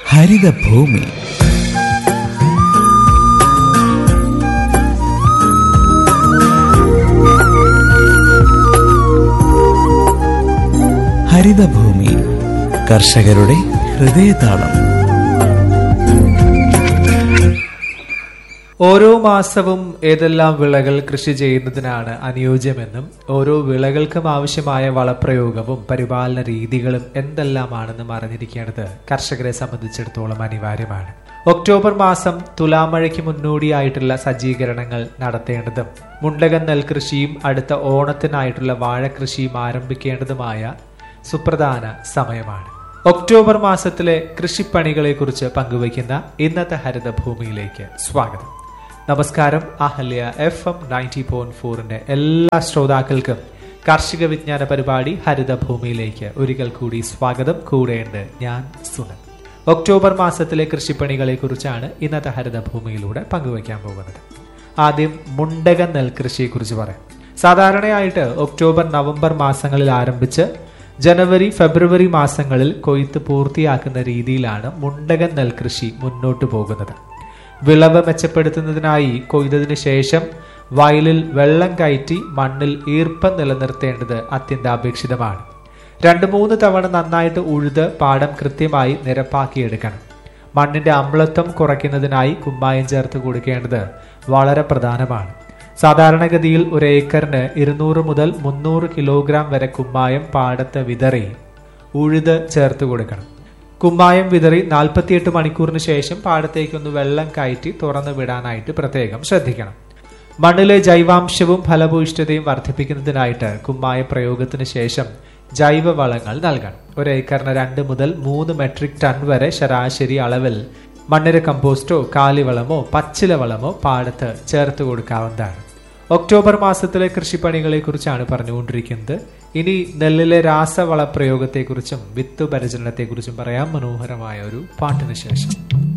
ഹരിതഭൂമി ഹരിതഭൂമി കർഷകരുടെ ഹൃദയതാളം ഓരോ മാസവും ഏതെല്ലാം വിളകൾ കൃഷി ചെയ്യുന്നതിനാണ് അനുയോജ്യമെന്നും ഓരോ വിളകൾക്കും ആവശ്യമായ വളപ്രയോഗവും പരിപാലന രീതികളും എന്തെല്ലാമാണെന്നും അറിഞ്ഞിരിക്കേണ്ടത് കർഷകരെ സംബന്ധിച്ചിടത്തോളം അനിവാര്യമാണ് ഒക്ടോബർ മാസം തുലാമഴയ്ക്ക് മുന്നോടിയായിട്ടുള്ള സജ്ജീകരണങ്ങൾ നടത്തേണ്ടതും മുണ്ടകൻ നെൽകൃഷിയും അടുത്ത ഓണത്തിനായിട്ടുള്ള വാഴകൃഷിയും ആരംഭിക്കേണ്ടതുമായ സുപ്രധാന സമയമാണ് ഒക്ടോബർ മാസത്തിലെ കൃഷിപ്പണികളെക്കുറിച്ച് പങ്കുവയ്ക്കുന്ന ഇന്നത്തെ ഹരിതഭൂമിയിലേക്ക് സ്വാഗതം നമസ്കാരം Ahalya F M ninety point ഫോറിന്റെ എല്ലാ ശ്രോതാക്കൾക്കും കാർഷിക വിജ്ഞാന പരിപാടി ഹരിതഭൂമിയിലേക്ക് ഒരിക്കൽ കൂടി സ്വാഗതം കൂടെയുണ്ട് ഞാൻ സുനൽ ഒക്ടോബർ മാസത്തിലെ കൃഷിപ്പണികളെ കുറിച്ചാണ് ഇന്നത്തെ ഹരിതഭൂമിയിലൂടെ പങ്കുവയ്ക്കാൻ പോകുന്നത് ആദ്യം മുണ്ടക നെൽകൃഷിയെക്കുറിച്ച് പറയാം സാധാരണയായിട്ട് ഒക്ടോബർ നവംബർ മാസങ്ങളിൽ ആരംഭിച്ച് ജനുവരി ഫെബ്രുവരി മാസങ്ങളിൽ കൊയ്ത്ത് പൂർത്തിയാക്കുന്ന രീതിയിലാണ് മുണ്ടകൻ നെൽകൃഷി മുന്നോട്ടു പോകുന്നത് വിളവ് മെച്ചപ്പെടുത്തുന്നതിനായി കൊയ്തതിനു ശേഷം വയലിൽ വെള്ളം കയറ്റി മണ്ണിൽ ഈർപ്പം നിലനിർത്തേണ്ടത് അത്യന്താപേക്ഷിതമാണ് രണ്ട് മൂന്ന് തവണ നന്നായിട്ട് ഉഴുത് പാടം കൃത്യമായി നിരപ്പാക്കിയെടുക്കണം മണ്ണിന്റെ അമ്ലത്വം കുറയ്ക്കുന്നതിനായി കുമ്മായം ചേർത്ത് കൊടുക്കേണ്ടത് വളരെ പ്രധാനമാണ് സാധാരണഗതിയിൽ ഒരു ഏക്കറിന് ഇരുന്നൂറ് മുതൽ മുന്നൂറ് കിലോഗ്രാം വരെ കുമ്മായം പാടത്ത് വിതറി ഉഴുത് ചേർത്ത് കൊടുക്കണം കുമ്മായം വിതറി നാൽപ്പത്തിയെട്ട് മണിക്കൂറിന് ശേഷം പാടത്തേക്കൊന്ന് വെള്ളം കയറ്റി തുറന്നു വിടാനായിട്ട് പ്രത്യേകം ശ്രദ്ധിക്കണം മണ്ണിലെ ജൈവാംശവും ഫലഭൂയിഷ്ഠതയും വർദ്ധിപ്പിക്കുന്നതിനായിട്ട് കുമ്മായ പ്രയോഗത്തിന് ശേഷം ജൈവവളങ്ങൾ നൽകണം ഒരു ഏക്കറിന് രണ്ട് മുതൽ മൂന്ന് മെട്രിക് ടൺ വരെ ശരാശരി അളവിൽ മണ്ണിര കമ്പോസ്റ്റോ കാലിവളമോ പച്ചില വളമോ പാടത്ത് ചേർത്ത് കൊടുക്കാവുന്നതാണ് ഒക്ടോബർ മാസത്തിലെ കൃഷിപ്പണികളെ കുറിച്ചാണ് പറഞ്ഞുകൊണ്ടിരിക്കുന്നത് ഇനി നെല്ലിലെ രാസവള പ്രയോഗത്തെക്കുറിച്ചും വിത്ത് പരിചരണത്തെക്കുറിച്ചും പറയാം മനോഹരമായ ഒരു പാട്ടിന് ശേഷം